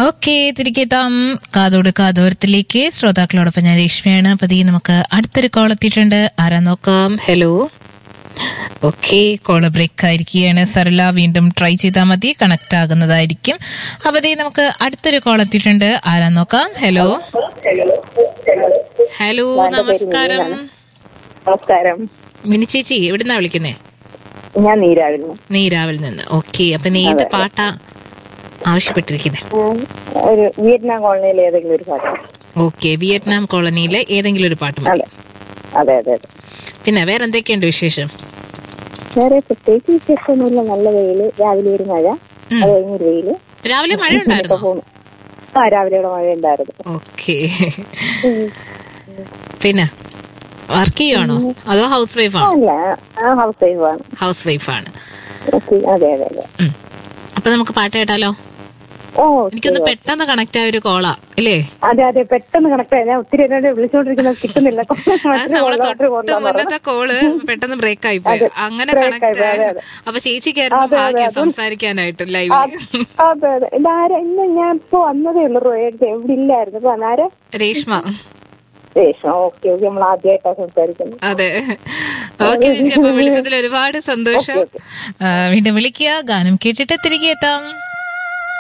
Okay തിരികെ എത്താം കാതോട് കാതോരത്തിലേക്ക് ശ്രോതാക്കളോടൊപ്പം ഞാൻ രേഷ്മയാണ് അപ്പൊ ദീ നമുക്ക് അടുത്തൊരു കോൾ എത്തിയിട്ടുണ്ട് ആരാ നോക്കാം ഹലോ ഓക്കെ കോള് ബ്രേക്ക് ആയിരിക്കുകയാണ് സരള വീണ്ടും ട്രൈ ചെയ്താൽ മതി കണക്ട് ആകുന്നതായിരിക്കും അപ്പൊ ദീ നമുക്ക് അടുത്തൊരു കോൾ എത്തിയിട്ടുണ്ട് ആരാ നോക്കാം ഹലോ ഹലോ നമസ്കാരം നമസ്കാരം മിനി ചേച്ചി എവിടുന്നാ വിളിക്കുന്നേ ഞാൻ നീരാവിരുന്നു നീരാവിൽ നിന്ന് ഓക്കെ അപ്പൊ നീ ഏത് പാട്ടാ ആവശ്യപ്പെട്ടിരിക്കുന്നേ ഒരു വിയറ്റ്നാം കോളനിയിൽ ഏതെങ്കിലും ഒരു പാട്ട് ഓക്കെ വിയറ്റ്നാം കോളനിയിലെ ഏതെങ്കിലും ഒരു പാട്ട് മതി അതെ അതെ അതെ പിന്നെ വേറെ എന്തൊക്കെയുണ്ട് വിശേഷം വേറെ പ്രത്യേകിച്ച് വിശേഷമൊന്നുമില്ല നല്ല വെയില് രാവിലെ ഒരു മഴ അത് കഴിഞ്ഞൊരു വെയില് രാവിലെ മഴ ഉണ്ടായിരുന്നോ പോന്നു ആ രാവിലെ ഇവിടെ മഴ ഉണ്ടായിരുന്നു ഓക്കെ പിന്നെ വർക്ക് ചെയ്യുവാണോ അതോ ഹൗസ് വൈഫ് ആണോ അല്ല ആ ഹൗസ് വൈഫ് ആണ് ഹൗസ് വൈഫ് ആണ് ഓക്കെ അതെ അതെ അതെ ഉം. അപ്പൊ നമുക്ക് പാട്ട് കേട്ടാലോ ഓ എനിക്കൊന്ന് പെട്ടെന്ന് കണക്ട് ആയ ഒരു കോളാ ഇല്ലേ അതെ അതെ പെട്ടെന്ന് കണക്ട് ഞാൻ ഒത്തിരി എന്നോട് വിളിച്ചോണ്ടിരിക്കുന്നത് കിട്ടുന്നില്ല അത് നമ്മളെ തൊട്ട് മുന്നത്തെ കോള് പെട്ടെന്ന് ബ്രേക്ക് ആയി പോയി അങ്ങനെ break കണക്ട് ആയി പോയി, അതെ, അതെ. അപ്പൊ ചേച്ചിക്കായിരുന്നു അതെ, അതെ, ഭാഗ്യം അതും- സംസാരിക്കാനായിട്ട് ലൈവ് അതെ അതെ ഇതാരാ ഇന്ന് ഞാൻ ഇപ്പൊ വന്നതേ ഉള്ളൂ റോഡ് എവിടെ ഇല്ലായിരുന്നു ഇപ്പൊ ആരാ രേഷ്മ രേഷ്മ ഓക്കെ ഓക്കെ നമ്മൾ ആദ്യമായിട്ടാണ് സംസാരിക്കുന്നത് അതെ ഓക്കെ ചേച്ചി അപ്പൊ വിളിച്ചതിൽ ഒരുപാട് സന്തോഷം ആ, വീണ്ടും വിളിക്കുക ഗാനം കേട്ടിട്ട് തിരികെ എത്താം